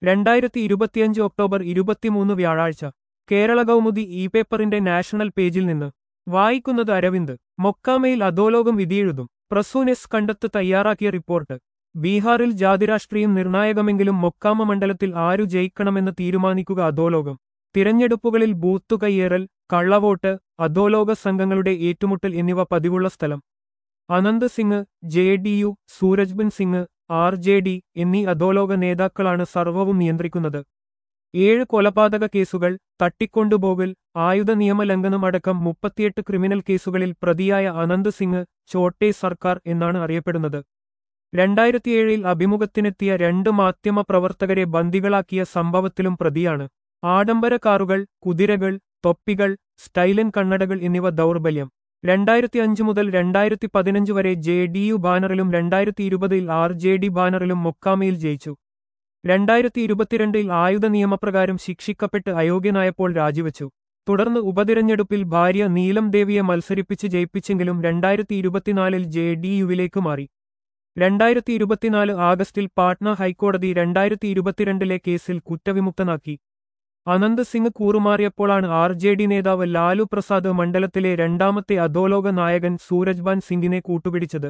രണ്ടായിരത്തി ഇരുപത്തിയഞ്ച് ഒക്ടോബർ ഇരുപത്തിമൂന്ന് വ്യാഴാഴ്ച കേരള കൗമുദി ഇ പേപ്പറിന്റെ നാഷണൽ പേജിൽ നിന്ന് വായിക്കുന്നത് അരവിന്ദ് മൊക്കാമയിൽ അധോലോകം വിധിയെഴുതും പ്രസൂനെസ് കണ്ടെത്ത് തയ്യാറാക്കിയ റിപ്പോർട്ട് ബീഹാറിൽ ജാതിരാഷ്ട്രീയം നിർണായകമെങ്കിലും മൊക്കാമ മണ്ഡലത്തിൽ ആരു ജയിക്കണമെന്ന് തീരുമാനിക്കുക അധോലോകം തിരഞ്ഞെടുപ്പുകളിൽ ബൂത്തു കയ്യേറൽ കള്ളവോട്ട് അധോലോക സംഘങ്ങളുടെ ഏറ്റുമുട്ടൽ എന്നിവ പതിവുള്ള സ്ഥലം Anant Singh J D U Surajbhan Singh R J D എന്നീ അധോലോക നേതാക്കളാണ് സർവവും നിയന്ത്രിക്കുന്നത് ഏഴ് കൊലപാതക കേസുകൾ തട്ടിക്കൊണ്ടുപോകൽ ആയുധ നിയമലംഘനം അടക്കം മുപ്പത്തിയെട്ട് ക്രിമിനൽ കേസുകളിൽ പ്രതിയായ അനന്ത് സിംഗ് ചോട്ടെ സർക്കാർ എന്നാണ് അറിയപ്പെടുന്നത് രണ്ടായിരത്തിയേഴിൽ അഭിമുഖത്തിനെത്തിയ രണ്ട് മാധ്യമ പ്രവർത്തകരെ ബന്ദികളാക്കിയ സംഭവത്തിലും പ്രതിയാണ് ആഡംബര കാറുകൾ കുതിരകൾ തൊപ്പികൾ സ്റ്റൈലൻ കണ്ണടകൾ എന്നിവ ദൗർബല്യം രണ്ടായിരത്തി അഞ്ച് മുതൽ രണ്ടായിരത്തി പതിനഞ്ച് വരെ ജെ ഡി യു ബാനറിലും രണ്ടായിരത്തി ഇരുപതിൽ ആർ ജെ ഡി ബാനറിലും മൊക്കാമയിൽ ജയിച്ചു രണ്ടായിരത്തി ഇരുപത്തിരണ്ടിൽ ആയുധ നിയമപ്രകാരം ശിക്ഷിക്കപ്പെട്ട് അയോഗ്യനായപ്പോൾ രാജിവച്ചു തുടർന്ന് ഉപതിരഞ്ഞെടുപ്പിൽ ഭാര്യ നീലം ദേവിയെ മത്സരിപ്പിച്ച് ജയിപ്പിച്ചെങ്കിലും രണ്ടായിരത്തി ഇരുപത്തിനാലിൽ ജെ ഡി യുവിലേക്ക് മാറി രണ്ടായിരത്തി ഇരുപത്തിനാല് ആഗസ്റ്റിൽ പാട്ന ഹൈക്കോടതി രണ്ടായിരത്തി ഇരുപത്തിരണ്ടിലെ കേസിൽ കുറ്റവിമുക്തനാക്കി അനന്ത് സിംഗ് കൂറുമാറിയപ്പോഴാണ് ആർ ജെ ഡി നേതാവ് ലാലു പ്രസാദ് മണ്ഡലത്തിലെ രണ്ടാമത്തെ അധോലോക നായകൻ സൂരജ്ബാൻ സിംഗിനെ കൂട്ടുപിടിച്ചത്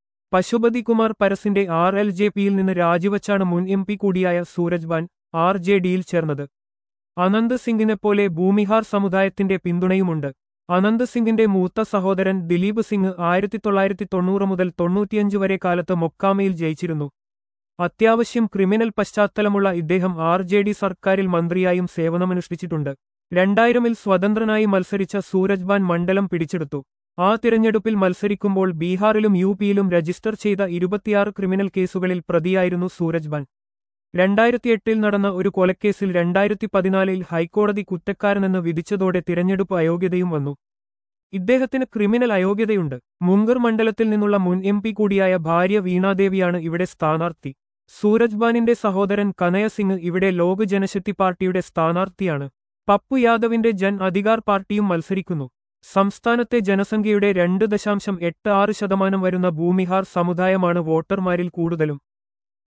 പശുപതി കുമാർ പരസിന്റെ ആർ എൽ ജെ പിയിൽ നിന്ന് രാജിവച്ചാണ് മുൻ എം പി കൂടിയായ സൂരജ്ബാൻ ആർ ജെ ഡിയിൽ ചേർന്നത് അനന്ത് സിംഗിനെപ്പോലെ ഭൂമിഹാർ സമുദായത്തിന്റെ പിന്തുണയുമുണ്ട് അനന്ത് സിംഗിന്റെ മൂത്ത സഹോദരൻ ദിലീപ് സിംഗ് ആയിരത്തി തൊള്ളായിരത്തി തൊണ്ണൂറ് മുതൽ തൊണ്ണൂറ്റിയഞ്ച് വരെ കാലത്ത് മൊക്കാമയിൽ ജയിച്ചിരുന്നു അത്യാവശ്യം ക്രിമിനൽ പശ്ചാത്തലമുള്ള ഇദ്ദേഹം ആർ ജെ ഡി സർക്കാരിൽ മന്ത്രിയായും സേവനമനുഷ്ഠിച്ചിട്ടുണ്ട് രണ്ടായിരമിൽ സ്വതന്ത്രനായി മത്സരിച്ച സൂരജ്ബാൻ മണ്ഡലം പിടിച്ചെടുത്തു ആ തിരഞ്ഞെടുപ്പിൽ മത്സരിക്കുമ്പോൾ ബീഹാറിലും യു പിയിലും രജിസ്റ്റർ ചെയ്ത ഇരുപത്തിയാറ് ക്രിമിനൽ കേസുകളിൽ പ്രതിയായിരുന്നു സൂരജ്ബാൻ രണ്ടായിരത്തിയെട്ടിൽ നടന്ന ഒരു കൊലക്കേസിൽ രണ്ടായിരത്തി പതിനാലിൽ ഹൈക്കോടതി കുറ്റക്കാരനെന്ന് വിധിച്ചതോടെ തിരഞ്ഞെടുപ്പ് അയോഗ്യതയും വന്നു ഇദ്ദേഹത്തിന് ക്രിമിനൽ അയോഗ്യതയുണ്ട് മുങ്കർ മണ്ഡലത്തിൽ നിന്നുള്ള മുൻ എം പി കൂടിയായ ഭാര്യ വീണാദേവിയാണ് ഇവിടെ സ്ഥാനാർത്ഥി സൂരജ്ബാനിന്റെ സഹോദരൻ കനയ സിംഗ് ഇവിടെ ലോക ജനശക്തി പാർട്ടിയുടെ സ്ഥാനാർത്ഥിയാണ് പപ്പു യാദവിന്റെ ജൻ അധികാർ പാർട്ടിയും മത്സരിക്കുന്നു സംസ്ഥാനത്തെ ജനസംഖ്യയുടെ രണ്ട് ദശാംശം എട്ട് ആറ് ശതമാനം വരുന്ന ഭൂമിഹാർ സമുദായമാണ് വോട്ടർമാരിൽ കൂടുതലും